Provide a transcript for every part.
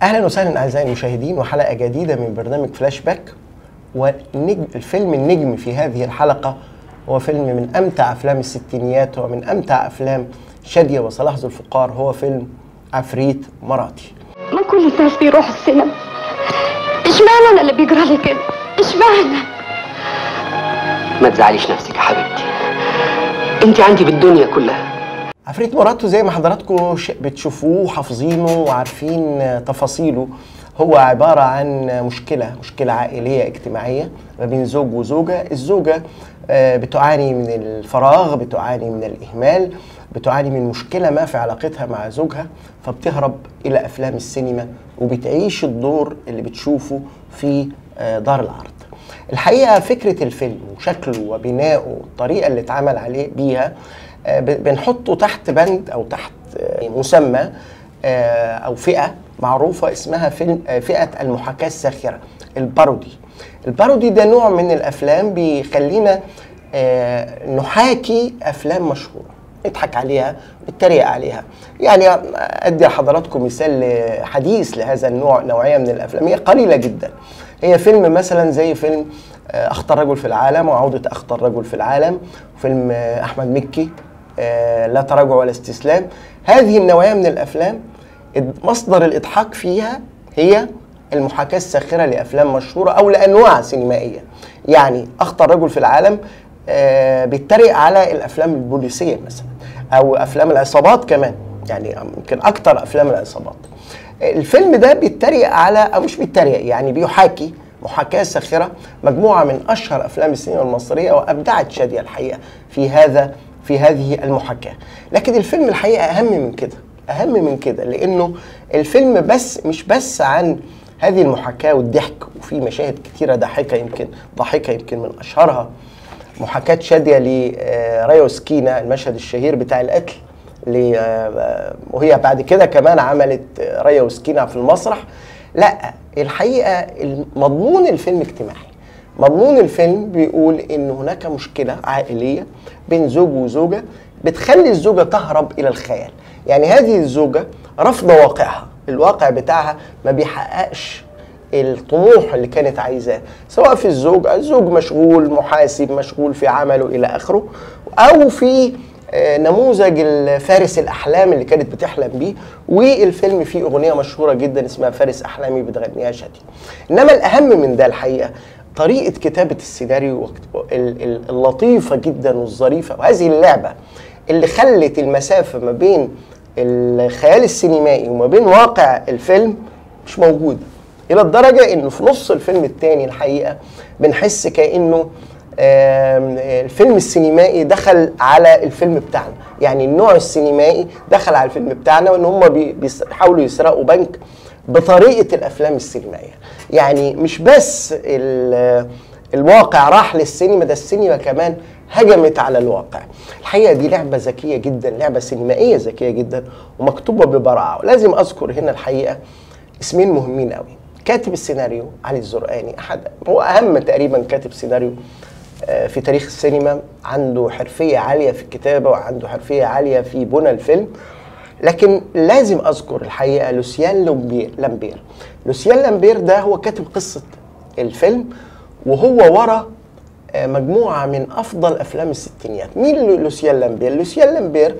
اهلا وسهلا اعزائي المشاهدين وحلقه جديده من برنامج فلاش باك ونجم الفيلم النجم في هذه الحلقه هو فيلم من امتع افلام الستينيات ومن امتع افلام شاديه وصلاح ذو الفقار هو فيلم عفريت مراتي ما كل الناس بيروحوا السينما اشمعنى انا اللي بيجرى لي كده اشمعنى ما تزعليش نفسك يا حبيبتي انت عندي بالدنيا كلها عفريت مراتو زي ما حضراتكم ش- بتشوفوه حافظينه وعارفين تفاصيله هو عبارة عن مشكلة مشكلة عائلية اجتماعية ما بين زوج وزوجة الزوجة آه، بتعاني من الفراغ بتعاني من الإهمال بتعاني من مشكلة ما في علاقتها مع زوجها فبتهرب إلى أفلام السينما وبتعيش الدور اللي بتشوفه في آه، دار العرض الحقيقه فكره الفيلم وشكله وبنائه والطريقه اللي اتعمل عليه بيها آه، ب- بنحطه تحت بند او تحت آه، مسمى آه، او فئه معروفه اسمها فيلم آه، فئه المحاكاه الساخره البارودي البارودي ده نوع من الافلام بيخلينا آه، نحاكي افلام مشهوره نضحك عليها نتريق عليها يعني ادي لحضراتكم مثال حديث لهذا النوع نوعيه من الافلام هي قليله جدا هي فيلم مثلا زي فيلم آه، اخطر رجل في العالم وعوده اخطر رجل في العالم فيلم آه، احمد مكي آه، لا تراجع ولا استسلام هذه النوعيه من الافلام إد- مصدر الاضحاك فيها هي المحاكاه الساخره لافلام مشهوره او لانواع سينمائيه يعني اخطر رجل في العالم آه، بيتريق على الافلام البوليسيه مثلا او افلام العصابات كمان يعني يمكن اكتر افلام العصابات الفيلم ده بيتريق على او مش بيتريق يعني بيحاكي محاكاه ساخره مجموعه من اشهر افلام السينما المصريه وابدعت شاديه الحقيقه في هذا في هذه المحاكاه لكن الفيلم الحقيقه اهم من كده اهم من كده لانه الفيلم بس مش بس عن هذه المحاكاه والضحك وفي مشاهد كتيره ضاحكه يمكن ضاحكه يمكن من اشهرها محاكاه شاديه لرايا وسكينه المشهد الشهير بتاع القتل ل- آه، وهي بعد كده كمان عملت آه، رايا وسكينه في المسرح لا الحقيقه مضمون الفيلم اجتماعي مضمون الفيلم بيقول ان هناك مشكله عائليه بين زوج وزوجه بتخلي الزوجه تهرب الى الخيال يعني هذه الزوجه رافضه واقعها الواقع بتاعها ما بيحققش الطموح اللي كانت عايزاه سواء في الزوج الزوج مشغول محاسب مشغول في عمله الى اخره او في آه، نموذج الفارس الاحلام اللي كانت بتحلم بيه والفيلم فيه اغنيه مشهوره جدا اسمها فارس احلامي بتغنيها شادي انما الاهم من ده الحقيقه طريقه كتابه السيناريو وكت- ال- ال- اللطيفه جدا والظريفه وهذه اللعبه اللي خلت المسافه ما بين الخيال السينمائي وما بين واقع الفيلم مش موجوده الى الدرجه انه في نص الفيلم الثاني الحقيقه بنحس كانه آم، الفيلم السينمائي دخل على الفيلم بتاعنا يعني النوع السينمائي دخل على الفيلم بتاعنا وان هم بي- بيحاولوا يسرقوا بنك بطريقه الافلام السينمائيه يعني مش بس ال- الواقع راح للسينما ده السينما كمان هجمت على الواقع الحقيقه دي لعبه ذكيه جدا لعبه سينمائيه ذكيه جدا ومكتوبه ببراعه ولازم اذكر هنا الحقيقه اسمين مهمين قوي كاتب السيناريو علي الزرقاني احد هو اهم تقريبا كاتب سيناريو آه، في تاريخ السينما عنده حرفيه عاليه في الكتابه وعنده حرفيه عاليه في بنى الفيلم لكن لازم اذكر الحقيقه لوسيان لومبير لامبير لوسيان لامبير ده هو كاتب قصه الفيلم وهو ورا آه، مجموعه من افضل افلام الستينيات مين لو- لوسيان لامبير لوسيان لامبير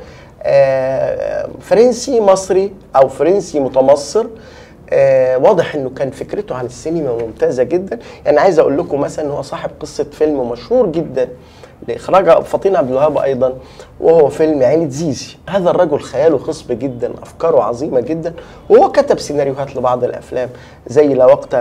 آه، فرنسي مصري او فرنسي متمصر آه، واضح انه كان فكرته عن السينما ممتازه جدا يعني عايز اقول لكم مثلا ان هو صاحب قصه فيلم مشهور جدا لاخراج فطين عبد الوهاب ايضا وهو فيلم عيله زيزي هذا الرجل خياله خصب جدا افكاره عظيمه جدا وهو كتب سيناريوهات لبعض الافلام زي لا وقت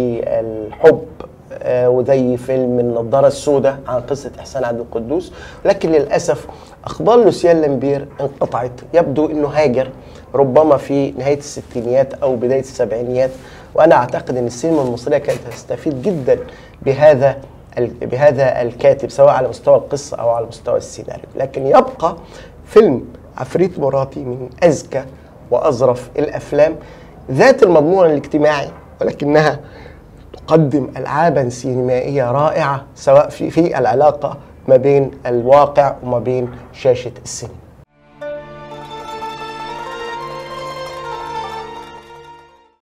للحب آه، وزي فيلم النضاره السوداء عن قصه احسان عبد القدوس لكن للاسف اخبار لوسيان لامبير انقطعت يبدو انه هاجر ربما في نهايه الستينيات او بدايه السبعينيات وانا اعتقد ان السينما المصريه كانت تستفيد جدا بهذا ال- بهذا الكاتب سواء على مستوى القصه او على مستوى السيناريو لكن يبقى فيلم عفريت مراتي من اذكى واظرف الافلام ذات المضمون الاجتماعي ولكنها تقدم العابا سينمائيه رائعه سواء في في العلاقه ما بين الواقع وما بين شاشه السينما